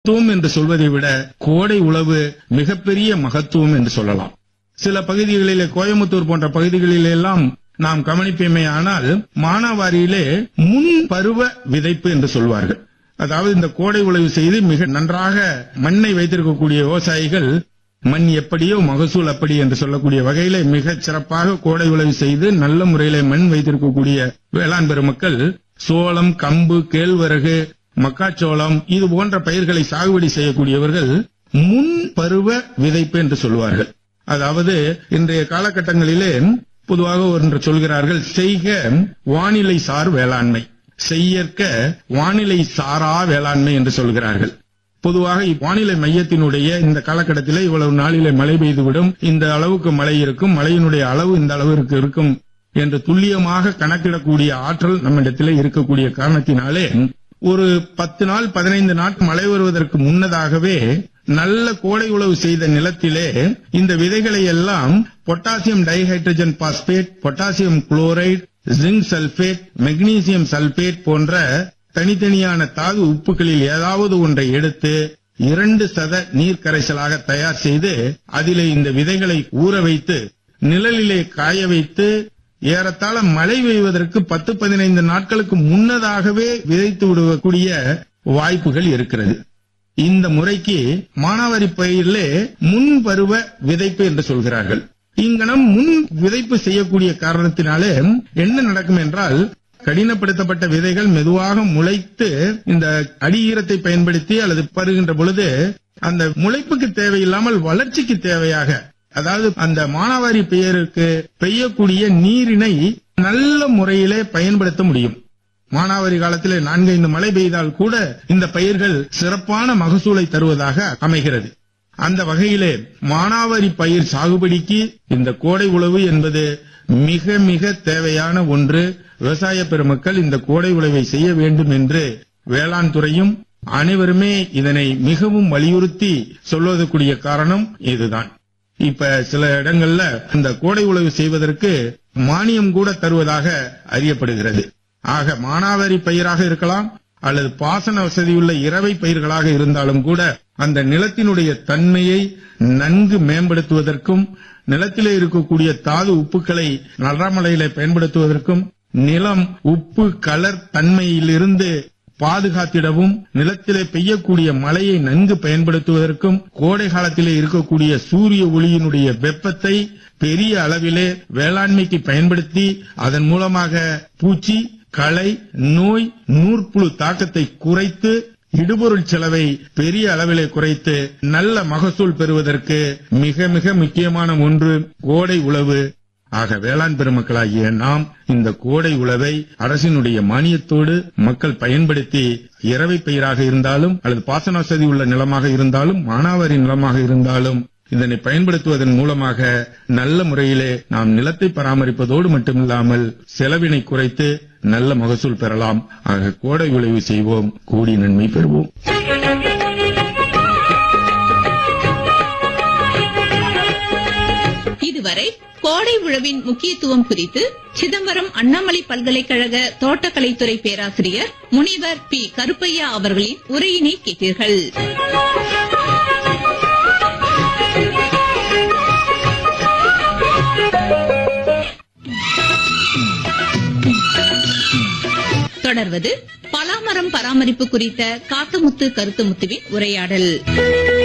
மகத்துவம் என்று சொல்வதை விட கோடை உழவு மிகப்பெரிய மகத்துவம் என்று சொல்லலாம் சில பகுதிகளிலே கோயம்புத்தூர் போன்ற பகுதிகளிலே எல்லாம் நாம் கவனிப்பேமே ஆனால் மானாவாரியிலே முன் பருவ விதைப்பு என்று சொல்வார்கள் அதாவது இந்த கோடை உழவு செய்து மிக நன்றாக மண்ணை வைத்திருக்கக்கூடிய விவசாயிகள் மண் எப்படியோ மகசூல் அப்படி என்று சொல்லக்கூடிய வகையிலே மிகச் சிறப்பாக கோடை உழவு செய்து நல்ல முறையிலே மண் வைத்திருக்கக்கூடிய வேளாண் பெருமக்கள் சோளம் கம்பு கேழ்வரகு மக்காச்சோளம் இது போன்ற பயிர்களை சாகுபடி செய்யக்கூடியவர்கள் முன் பருவ விதைப்பு என்று சொல்வார்கள் அதாவது இன்றைய காலகட்டங்களிலே பொதுவாக ஒன்று சொல்கிறார்கள் செய்க வானிலை சார் வேளாண்மை செய்யற்க வானிலை சாரா வேளாண்மை என்று சொல்கிறார்கள் பொதுவாக வானிலை மையத்தினுடைய இந்த காலகட்டத்திலே இவ்வளவு நாளிலே மழை பெய்துவிடும் இந்த அளவுக்கு மழை இருக்கும் மழையினுடைய அளவு இந்த அளவிற்கு இருக்கும் என்று துல்லியமாக கணக்கிடக்கூடிய ஆற்றல் நம்மிடத்திலே இருக்கக்கூடிய காரணத்தினாலே ஒரு பத்து நாள் பதினைந்து நாள் மழை வருவதற்கு முன்னதாகவே நல்ல கோடை உழவு செய்த நிலத்திலே இந்த விதைகளை எல்லாம் potassium dihydrogen phosphate potassium chloride zinc sulphate magnesium sulphate போன்ற தனித்தனியான தாது உப்புகளில் ஏதாவது ஒன்றை எடுத்து இரண்டு சத நீர் கரைசலாக தயார் செய்து அதிலே இந்த விதைகளை ஊற வைத்து நிழலிலே காய வைத்து ஏறத்தாழ மழை பெய்வதற்கு பத்து பதினைந்து நாட்களுக்கு முன்னதாகவே விதைத்து விடக்கூடிய வாய்ப்புகள் இருக்கிறது இந்த முறைக்கு மானாவாரி பயிரிலே முன் பருவ விதைப்பு என்று சொல்கிறார்கள் இங்கனம் முன் விதைப்பு செய்யக்கூடிய காரணத்தினாலே என்ன நடக்கும் என்றால் கடினப்படுத்தப்பட்ட விதைகள் மெதுவாக முளைத்து இந்த அடிஈரத்தை பயன்படுத்தி அல்லது பருகின்ற பொழுது அந்த முளைப்புக்கு தேவையில்லாமல் வளர்ச்சிக்கு தேவையாக அதாவது அந்த மானாவாரி பெயருக்கு பெய்யக்கூடிய நீரினை நல்ல முறையிலே பயன்படுத்த முடியும் மானாவாரி காலத்திலே நான்கைந்து மழை பெய்தால் கூட இந்த பயிர்கள் சிறப்பான மகசூலை தருவதாக அமைகிறது அந்த வகையிலே மானாவாரி பயிர் சாகுபடிக்கு இந்த கோடை உழவு என்பது மிக மிக தேவையான ஒன்று விவசாய பெருமக்கள் இந்த கோடை உழவை செய்ய வேண்டும் என்று வேளாண் துறையும் அனைவருமே இதனை மிகவும் வலியுறுத்தி சொல்வதற்குரிய காரணம் இதுதான் இப்ப சில இடங்கள்ல இந்த கோடை உழவு செய்வதற்கு மானியம் கூட தருவதாக அறியப்படுகிறது ஆக மானாவாரி பயிராக இருக்கலாம் அல்லது பாசன வசதியுள்ள இரவை பயிர்களாக இருந்தாலும் கூட அந்த நிலத்தினுடைய தன்மையை நன்கு மேம்படுத்துவதற்கும் நிலத்திலே இருக்கக்கூடிய தாது உப்புக்களை நலமலையில பயன்படுத்துவதற்கும் நிலம் உப்பு கலர் தன்மையிலிருந்து பாதுகாத்திடவும் நிலத்திலே பெய்யக்கூடிய மழையை நன்கு பயன்படுத்துவதற்கும் கோடை காலத்திலே இருக்கக்கூடிய சூரிய ஒளியினுடைய வெப்பத்தை பெரிய அளவிலே வேளாண்மைக்கு பயன்படுத்தி அதன் மூலமாக பூச்சி களை நோய் நூற்புழு தாக்கத்தை குறைத்து இடுபொருள் செலவை பெரிய அளவிலே குறைத்து நல்ல மகசூல் பெறுவதற்கு மிக மிக முக்கியமான ஒன்று கோடை உழவு ஆக வேளாண் பெருமக்களாகிய நாம் இந்த கோடை உழவை அரசினுடைய மானியத்தோடு மக்கள் பயன்படுத்தி இரவை பயிராக இருந்தாலும் அல்லது பாசன வசதி உள்ள நிலமாக இருந்தாலும் மானாவாரி நிலமாக இருந்தாலும் இதனை பயன்படுத்துவதன் மூலமாக நல்ல முறையிலே நாம் நிலத்தை பராமரிப்பதோடு மட்டுமில்லாமல் செலவினை குறைத்து நல்ல மகசூல் பெறலாம் ஆக கோடை விளைவு செய்வோம் கூடி நன்மை பெறுவோம் இதுவரை கோடை உழவின் முக்கியத்துவம் குறித்து சிதம்பரம் அண்ணாமலை பல்கலைக்கழக தோட்டக்கலைத்துறை பேராசிரியர் முனிவர் பி கருப்பையா அவர்களின் உரையினை கேட்டீர்கள் தொடர்வது பலாமரம் பராமரிப்பு குறித்த காத்தமுத்து கருத்துமுத்துவின் உரையாடல்